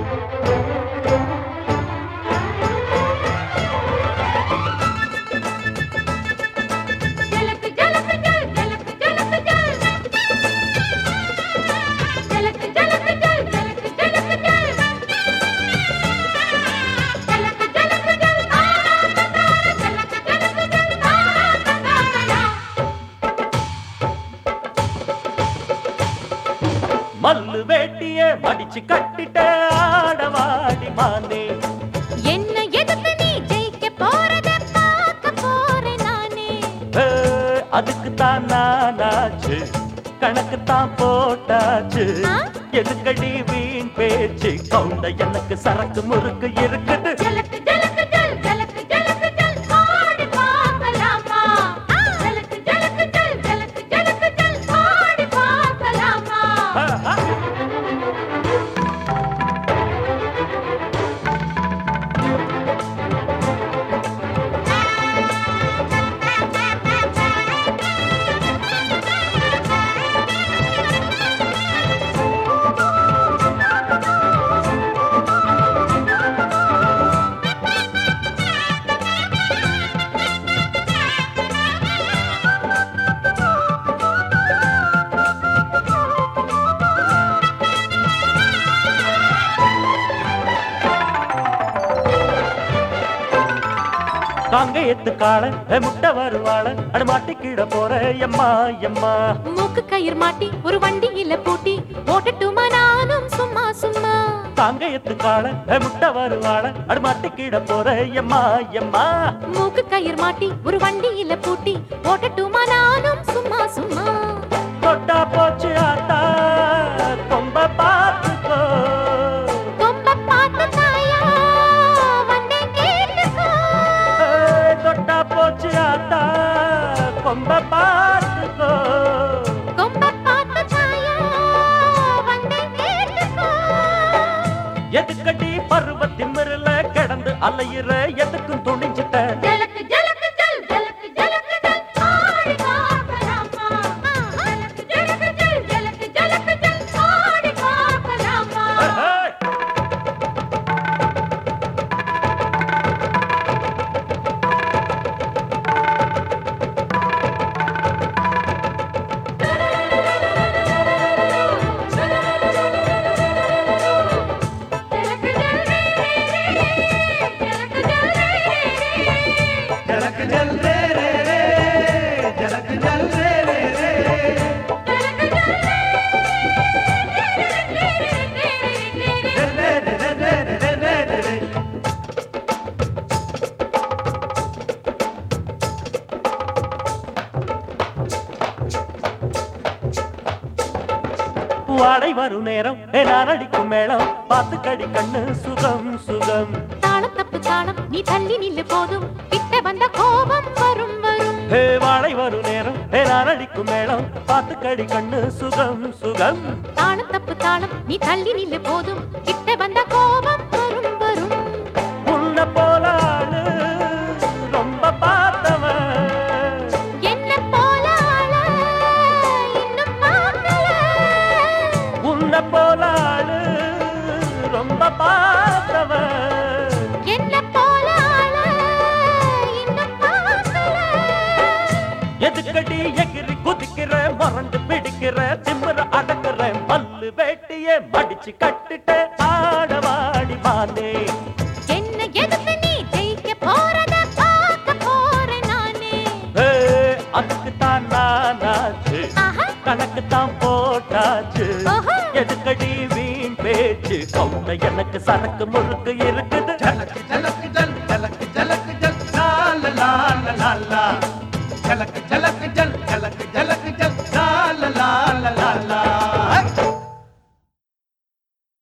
ஜலக்கு ஜலக்கு ஜல் ஜலக்கு ஜலக்கு ஜல் ஜலக்கு ஜலக்கு ஜல் ஜலக்கு ஜலக்கு ஜல் ஜலக்கு ஜலக்கு ஜல் ஆரா ஜலக்கு ஜலக்கு ஜல் ஆரா மல்லு வேட்டிய மடிச்சு கட்டிட்ட ஆடவாடி மானே என்ன எதுக்கு நீ ஜெயிக்க போறத பார்க்க போறேன் நானே ஏ, அதுக்கு தான் நானாச்சு கணக்கு தான் போட்டாச்சு ஆ? எதுக்கடி வீண் பேச்சு கவுண்ட எனக்கு சரக்கு முறுக்கு இருக்குது ஜலக்கு ஜலக்கு ஜல் ஜலக்கு ஜலக்கு ஜல் ஆடி பார்க்கலாமா ஜலக்கு ஜலக்கு ஜல் ஜலக்கு ஜலக்கு ஜல் ஆடி பார்க்கலாமா ஆஹா. காங்கேயத்து கால முட்டை வருவாள அட மாட்டிக்கிட போற எம்மா எம்மா மூக்கு கயிறு மாட்டி ஒரு வண்டியில பூட்டி ஓட்டட்டுமா நானும் சும்மா சும்மா காங்கேயத்து கால முட்டை வருவாள அட மாட்டிக்கிட போற எம்மா எம்மா மூக்கு கயிறு மாட்டி ஒரு வண்டியில பூட்டி ஓட்டட்டுமா நானும் சும்மா சும்மா தொட்டா போச்சு ஆத்தா கொம்ப பார்த்துக்கோ கொம்ப பார்த்து தாயா வந்தேன் கேட்டுக்கோ ஏய், தொட்டா போச்சு ஆத்தா கொம்ப பார்த்துக்கோ கொம்ப பார்த்து தாயா வந்தேன் கேட்டுக்கோ எதுக்கடி பருவத்தின் மிருல கிடந்து அலையிற எதுக்கும் துணிஞ்சிட்ட ஜலக்கு ஜலக்கு ஜல் ஜலக்கு ஜலக்கு ஜல் ஆடி பார்க்கலாமா ஜலக்கு ஜலக்கு ஜல் ஜலக்கு ஜலக்கு ஜல் ஆடி பார்க்கலாமா ஏய், ஜலக்கு ஜல் ரே ரே ஜலக்கு ஜல் ரே ரே ஜலக் ஜல் ரே ரே ரே ஜலக் ஜல் ரே ரே ரே ஜலக்கு ஜல் ரே ரே ரே ரே ரே ரே ரே ரே வாடை வரும் நேரம் ஏ நான் அடிக்கும் மேளம் பார்த்து கடி கண்ணு சுகம் சுகம் தாளம் தப்பு தாளம் நீ தள்ளி நில்லு போதும் கிட்ட வந்த கோபம் வரும் வரும் ஹே வாடை வரும் நேரம் ஏ நான் அடிக்கும் மேளம் பார்த்து கடி கண்ணு சுகம் சுகம் தாளம் தப்பு தாளம் நீ தள்ளி நில்லு போதும் கிட்ட வந்த கோபம் வரும் வரும் உன்னை போல ஆளு ரொம்ப பார்த்தவன் என்ன போல ஆள இன்னும் பார்க்கல உன்னை போல ஆளு ரொம்ப பார்த்தவன் என்ன போல ஆள இன்னும் பார்க்கல எதுக்கடி எகிரி குதிக்கிற மறந்து பிடிக்கிற திமிர அடக்குற மல்லு வேட்டிய மடிச்சு கட்டுட்ட ஆடவாடி மானே என்ன எதுக்கு நீ ஜெயிக்க போறத பார்க்க போறேன் நானே ஏ, அதுக்கு தான் நானாச்சு ஆஹா கணக்கு தான் போட்டாச்சு ஓஹோ. எதுக்கடி வீண் பேச்சு கவுண்ட எனக்கு சரக்கு முறுக்கு இருக்குது ஜலக் ஜலக் ஜல் ஜலக் ஜலக் ஜல் லா லா லா லா லா ஜலக்